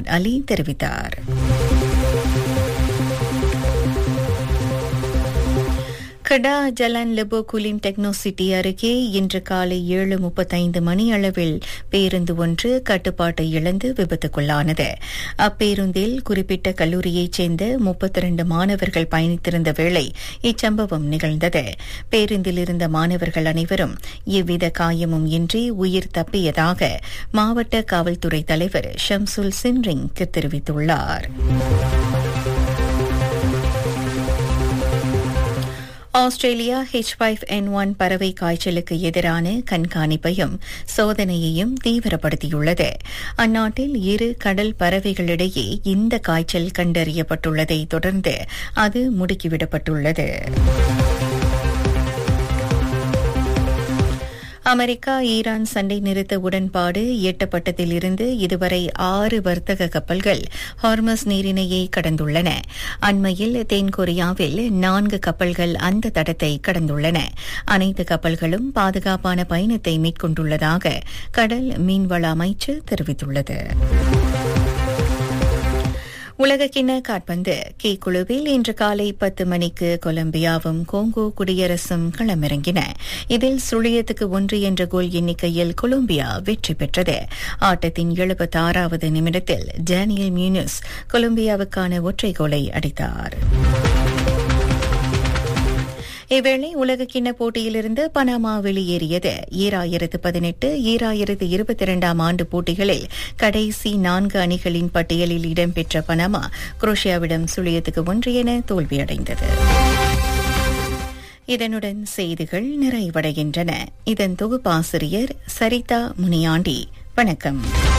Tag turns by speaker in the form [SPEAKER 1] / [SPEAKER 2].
[SPEAKER 1] Mohammed Ali தெரிவித்தார் Kedah Jalan Lebuh Kulim techno city அருகே இன்று காலை ஏழு முப்பத்தைந்து மணி அளவில் பேருந்து ஒன்று கட்டுப்பாட்டை இழந்து விபத்துக்குள்ளானது அப்பேருந்தில் குறிப்பிட்ட கல்லூரியைச் சேர்ந்த முப்பத்தி இரண்டு மாணவர்கள் பயணித்திருந்த வேளை இச்சம்பவம் நிகழ்ந்தது பேருந்தில் இருந்த மாணவர்கள் அனைவரும் எவ்வித காயமும் இன்றி உயிர் தப்பியதாக மாவட்ட காவல்துறை தலைவர் ஷம்சுல் சின்ரிங் தெரிவித்துள்ளார் Australia H five N one பறவை காய்ச்சலுக்கு எதிரான கண்காணிப்பையும் சோதனையையும் தீவிரப்படுத்தியுள்ளது அந்நாட்டில் இரு கடல் பறவைகளிடையே இந்த காய்ச்சல் கண்டறியப்பட்டுள்ளதை தொடர்ந்து அது முடுக்கிவிடப்பட்டுள்ளது அமெரிக்கா ஈரான் சண்டை நிறுத்த உடன்பாடு எட்டப்பட்டதிலிருந்து இதுவரை ஆறு வர்த்தக கப்பல்கள் ஹார்மஸ் நீரிணையை கடந்துள்ளன அண்மையில் தென்கொரியாவில் நான்கு கப்பல்கள் அந்த தடத்தை கடந்துள்ளன அனைத்து கப்பல்களும் பாதுகாப்பான பயணத்தை மேற்கொண்டுள்ளதாக கடல் மீன்வள அமைச்சு தெரிவித்துள்ளது உலகக்கிண்ண காட்பந்து கே குழுவில் இன்று காலை பத்து மணிக்கு கொலம்பியாவும் கோங்கோ குடியரசும் களமிறங்கின இதில் சுழியத்துக்கு ஒன்று என்ற கோல் எண்ணிக்கையில் கொலம்பியா வெற்றி பெற்றது ஆட்டத்தின் எழுபத்தாறாவது நிமிடத்தில் டேனியல் மியூனிஸ் கொலம்பியாவுக்கான ஒற்றை கோலை அடித்தார் இவ்வேளை உலகக்கிண்ண போட்டியிலிருந்து பனாமா வெளியேறியது ஈராயிரத்து பதினெட்டு ஈராயிரத்து இருபத்தி இரண்டாம் ஆண்டு போட்டிகளில் கடைசி நான்கு அணிகளின் பட்டியலில் இடம்பெற்ற பனாமா குரோஷியாவிடம் சுழியத்துக்கு ஒன்று என தோல்வியடைந்தது இதனுடன் செய்திகள் நிறைவடைகின்றன இதன் தொகுப்பாசிரியர் சரிதா முனியாண்டி வணக்கம்